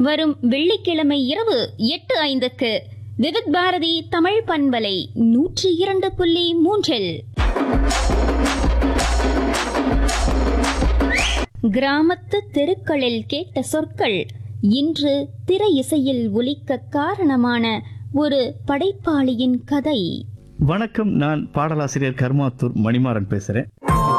வரும் வெள்ளிக்கிழமை இரவு எட்டு ஐந்துக்கு விவித் பாரதி தமிழ் பண்பலை நூற்றி இரண்டு புள்ளி மூன்றில் கிராமத்து தெருக்களில் கேட்ட சொற்கள் இன்று திரை இசையில் ஒலிக்க காரணமான ஒரு படைப்பாளியின் கதை வணக்கம் நான் பாடலாசிரியர் கர்மாத்தூர் மணிமாறன் பேசுறேன்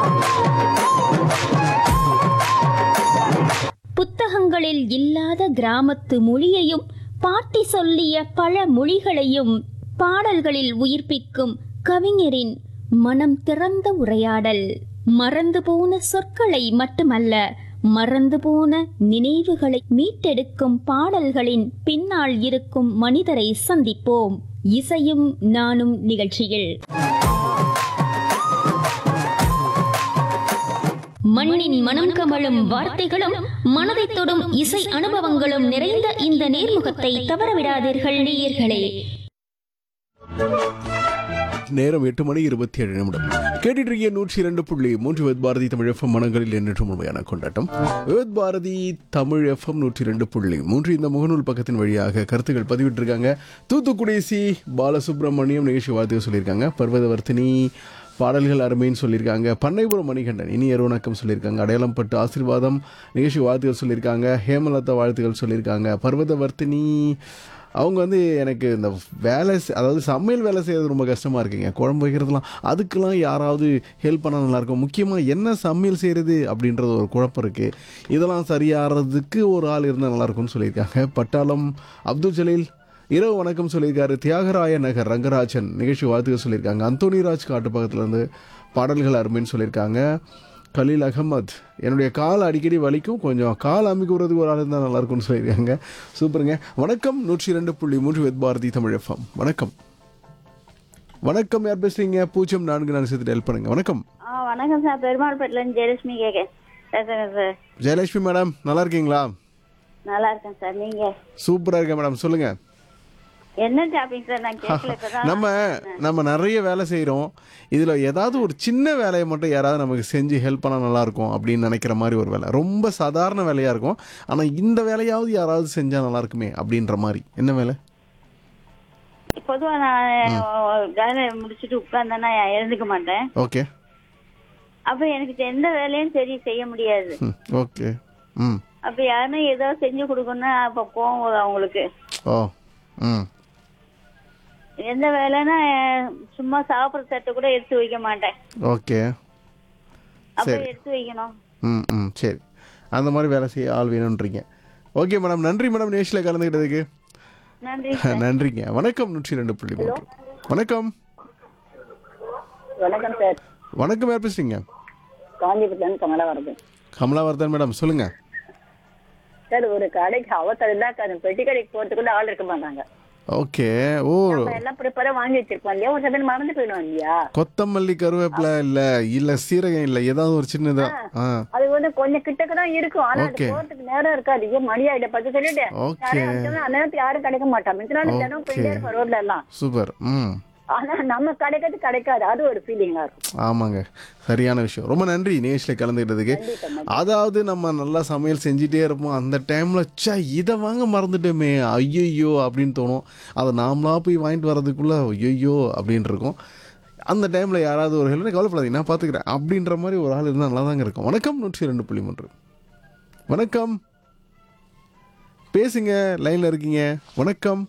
புத்தகங்களில் இல்லாத கிராமத்து மொழியையும் பாட்டி சொல்லிய பல மொழிகளையும் பாடல்களில் உயிர்ப்பிக்கும் கவிஞரின் மனம் திறந்த உரையாடல் மறந்து போன சொற்களை மட்டுமல்ல மறந்து போன நினைவுகளை மீட்டெடுக்கும் பாடல்களின் பின்னால் இருக்கும் மனிதரை சந்திப்போம் இசையும் நானும் நிகழ்ச்சியில் மண்ணின் மனம் கமழும் வார்த்தைகளும் மனதை தொடும் இசை அனுபவங்களும் நிறைந்த இந்த நேர்முகத்தை தவறவிடாதீர்கள் நேயர்களே நேரம் எட்டு மணி இருபத்தி ஏழு நிமிடம் கேட்டுட்டு இருக்கீங்க நூற்றி இரண்டு புள்ளி மூன்று வேத் பாரதி தமிழ் எஃப்எம் மனங்களில் என்றும் முழுமையான கொண்டாட்டம் வேத் பாரதி தமிழ் எஃப்எம் நூற்றி ரெண்டு புள்ளி மூன்று இந்த முகநூல் பக்கத்தின் வழியாக கருத்துக்கள் பதிவிட்டிருக்காங்க தூத்துக்குடி சி பாலசுப்ரமணியம் நிகழ்ச்சி வாழ்த்து சொல்லியிருக்காங்க பர்வதவர்த்தினி பாடல்கள் அருமைன்னு சொல்லியிருக்காங்க பண்ணைபுரம் மணிகண்டன் இனி வணக்கம் சொல்லியிருக்காங்க அடையாளம் பட்டு ஆசீர்வாதம் நிகழ்ச்சி வாழ்த்துகள் சொல்லியிருக்காங்க ஹேமலதா வாழ்த்துகள் சொல்லியிருக்காங்க பர்வதவர்த்தினி அவங்க வந்து எனக்கு இந்த வேலை செ- அதாவது சமையல் வேலை செய்யறது ரொம்ப கஷ்டமாக இருக்குங்க குழம்பு வைக்கிறதுலாம் அதுக்கெல்லாம் யாராவது ஹெல்ப் பண்ணால் நல்லாயிருக்கும் முக்கியமாக என்ன சமையல் செய்கிறது அப்படின்றது ஒரு குழப்பம் இருக்குது இதெல்லாம் சரியாகிறதுக்கு ஒரு ஆள் இருந்தால் நல்லாயிருக்கும்னு சொல்லியிருக்காங்க பட்டாளம் அப்துல் ஜலீல் இரவு வணக்கம் சொல்லியிருக்காரு தியாகராய நகர் ரங்கராஜன் நிகழ்ச்சி வாழ்த்துக்கள் சொல்லியிருக்காங்க அந்தோனிராஜ் காட்டு பக்கத்துலேருந்து பாடல்கள் அருமைன்னு சொல்லியிருக்காங்க கலீல் அகமத் என்னுடைய கால் அடிக்கடி வலிக்கும் கொஞ்சம் கால் அமைக்கிறதுக்கு ஒரு ஆள் இருந்தால் நல்லா இருக்கும்னு சொல்லியிருக்காங்க சூப்பருங்க வணக்கம் நூற்றி ரெண்டு புள்ளி மூன்று வெத் பாரதி தமிழ் எஃப்எம் வணக்கம் வணக்கம் யார் பேசுறீங்க பூஜ்ஜியம் நான்கு நான்கு சேர்த்து ஹெல்ப் பண்ணுங்க வணக்கம் ஆ வணக்கம் சார் பெருமாள்பேட்டிலேருந்து ஜெயலட்சுமி கேட்க பேசுகிறேன் சார் ஜெயலட்சுமி மேடம் நல்லா இருக்கீங்களா நல்லா இருக்கேன் சார் நீங்கள் சூப்பராக இருக்கேன் மேடம் சொல்லுங்க என்ன டாபிக் சார் நான் கேட்கல இப்போ தான் நம்ம நம்ம நிறைய வேலை செய்கிறோம் இதில் ஏதாவது ஒரு சின்ன வேலையை மட்டும் யாராவது நமக்கு செஞ்சு ஹெல்ப் பண்ணால் நல்லாயிருக்கும் அப்படின்னு நினைக்கிற மாதிரி ஒரு வேலை ரொம்ப சாதாரண வேலையாக இருக்கும் ஆனால் இந்த வேலையாவது யாராவது செஞ்சால் நல்லா இருக்குமே அப்படின்ற மாதிரி என்ன வேலை பொதுவாக நான் வேலை முடிச்சுட்டு உட்காந்தேன்னா எழுந்துக்க மாட்டேன் ஓகே அப்போ எனக்கு எந்த வேலையும் சரி செய்ய முடியாது ம் ஓகே ம் அப்போ யாருன்னா ஏதோ செஞ்சு கொடுக்கணும்னா அப்போ கோவம் வரும் அவங்களுக்கு ஓ ம் எந்த வேலைன்னா சும்மா சாப்பிட்ற தட்டை கூட எடுத்து வைக்க மாட்டேன் ஓகே அப்போ சரி. எடுத்து வைக்கணும் ம் ம் சரி அந்த மாதிரி வேலை செய்ய ஆள் வேணுன்றீங்க ஓகே மேடம் நன்றி மேடம் நேஷில் கலந்துக்கிட்டதுக்கு நன்றி நன்றிங்க வணக்கம் நூற்றி ரெண்டு புள்ளி மூன்று வணக்கம் வணக்கம் சார் வணக்கம் யார் பேசுறீங்க காஞ்சிபுரத்துலேருந்து கமலா வருது கமலாவர்தன் மேடம் சொல்லுங்கள் சார் ஒரு கடைக்கு அவசரம் தான் பெட்டி கடைக்கு போகிறதுக்குள்ள ஆள் இருக்க மாட்டாங்க ஓகே ஓ நம்ம எல்லாம் ப்ரிப்பரா வாங்கி வச்சிருப்போம் இல்லையா ஒரு சமயம் மறந்து போயிடும் இல்லையா கொத்தமல்லி கருவேப்பிலை இல்ல இல்ல சீரகம் இல்ல ஏதாவது ஒரு சின்னதா ஆ அது வந்து கொஞ்சம் கிட்டக்க தான் இருக்கும் ஆனா அது Okay. போறதுக்கு நேரம் இருக்காது ஐயோ மணி ஆயிட பத்து சொல்லிட்டு ஓகே யாரும் வந்துட்டாங்கன்னா அந்த நேரத்துக்கு யாரும் கிடைக்க மாட்டாங்க மித்த நாள் தினம் போயிட்டே இருப்போம் ரோட்ல எல்லாம் சூப்பர் ம் ஆனா நம்ம கிடைக்கிறது கிடைக்காது அது ஒரு ஃபீலிங்கா இருக்கும் ஆமாங்க சரியான விஷயம் ரொம்ப நன்றி நேஷில் கலந்துக்கிட்டதுக்கு அதாவது நம்ம நல்லா சமையல் செஞ்சுட்டே இருப்போம் அந்த டைம்ல ச்சே இதை வாங்க மறந்துட்டோமே ஐயையோ அப்படின்னு தோணும் அதை நாமளா போய் வாங்கிட்டு வர்றதுக்குள்ள ஐயையோ அப்படின்னு இருக்கும் அந்த டைம்ல யாராவது ஒரு ஹெல்ப் கவலைப்படாதீங்க நான் பார்த்துக்கிறேன் அப்படின்ற மாதிரி ஒரு ஆள் இருந்தால் நல்லா தாங்க இருக்கும் வணக்கம் நூற்றி ரெண்டு புள்ளி மூன்று வணக்கம் பேசுங்க லைன்ல இருக்கீங்க வணக்கம்